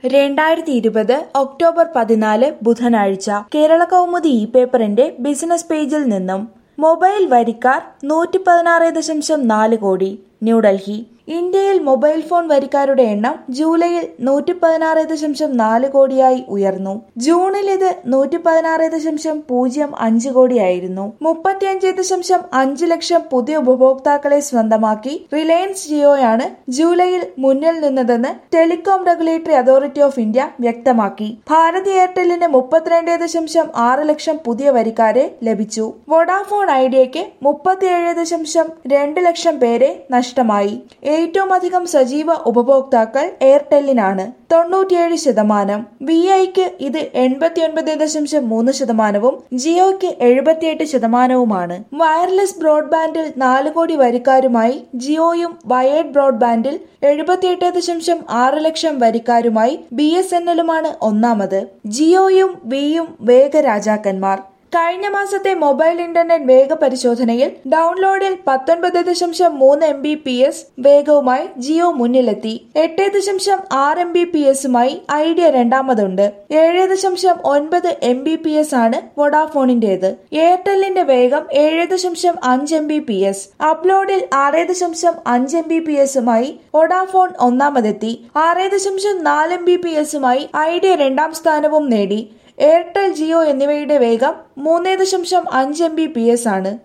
രണ്ടായിരത്തി ഇരുപത് ഒക്ടോബർ പതിനാല് ബുധനാഴ്ച കേരള കൗമുദി ഇ പേപ്പറിന്റെ ബിസിനസ് പേജിൽ നിന്നും മൊബൈൽ വരിക്കാർ നൂറ്റി പതിനാറ് ദശാംശം നാല് കോടി ന്യൂഡൽഹി ഇന്ത്യയിൽ മൊബൈൽ ഫോൺ വരിക്കാരുടെ എണ്ണം ജൂലൈയിൽ നൂറ്റി പതിനാറ് ദശാംശം നാല് കോടിയായി ഉയർന്നു ജൂണിൽ ഇത് നൂറ്റി പതിനാറ് ദശാംശം പൂജ്യം അഞ്ച് കോടിയായിരുന്നു മുപ്പത്തിയഞ്ച് ദശാംശം അഞ്ച് ലക്ഷം പുതിയ ഉപഭോക്താക്കളെ സ്വന്തമാക്കി റിലയൻസ് ജിയോയാണ് ജൂലൈയിൽ മുന്നിൽ നിന്നതെന്ന് telecom regulatory authority of India വ്യക്തമാക്കി ഭാരതി എയർടെല്ലിന് മുപ്പത്തിരണ്ട് ദശാംശം ആറ് ലക്ഷം പുതിയ വരിക്കാരെ ലഭിച്ചു വൊഡാഫോൺ ഐഡിയയ്ക്ക് മുപ്പത്തിയേഴ് ദശാംശം രണ്ട് ലക്ഷം പേരെ നഷ്ടമായി ഏറ്റവും അധികം സജീവ ഉപഭോക്താക്കൾ എയർടെല്ലിനാണ് തൊണ്ണൂറ്റിയേഴ് ശതമാനം വി ഐക്ക് ഇത് എൺപത്തിയൊൻപത് ദശാംശം മൂന്ന് ശതമാനവും ജിയോയ്ക്ക് എഴുപത്തിയെട്ട് ശതമാനവുമാണ് വയർലെസ് ബ്രോഡ്ബാൻഡിൽ നാല് കോടി വരിക്കാരുമായി ജിയോയും വയേർഡ് ബ്രോഡ്ബാൻഡിൽ എഴുപത്തിയെട്ട് ദശാംശം ആറ് ലക്ഷം വരിക്കാരുമായി ബി എസ് എൻ എല്ലുമാണ് ഒന്നാമത് ജിയോയും വിയും വേഗരാജാക്കന്മാർ കഴിഞ്ഞ മാസത്തെ മൊബൈൽ ഇന്റർനെറ്റ് വേഗ പരിശോധനയിൽ ഡൗൺലോഡിൽ പത്തൊൻപത് ദശാംശം മൂന്ന് എം ബി പി എസ് വേഗവുമായി ജിയോ മുന്നിലെത്തി എട്ട് ദശാംശം ആറ് എം ബി പി എസുമായി ഐഡിയ രണ്ടാമതുണ്ട് ഏഴ് ദശാംശം ഒൻപത് എം ബി പി എസ് ആണ് വൊഡാഫോണിന്റേത് എയർടെല്ലിന്റെ വേഗം ഏഴ് ദശാംശം അഞ്ച് എം ബി പി എസ് അപ്ലോഡിൽ ആറ് ദശാംശം അഞ്ച് എം ബി പി എസുമായി വൊഡാഫോൺ ഒന്നാമതെത്തി ആറ് ദശാംശം നാല് എം ബി പി എസുമായി ഐഡിയ രണ്ടാം സ്ഥാനവും നേടി എയർടെൽ ജിയോ എന്നിവയുടെ വേഗം മൂന്ന് ദശാംശം അഞ്ച് എം ബി പി എസ് ആണ്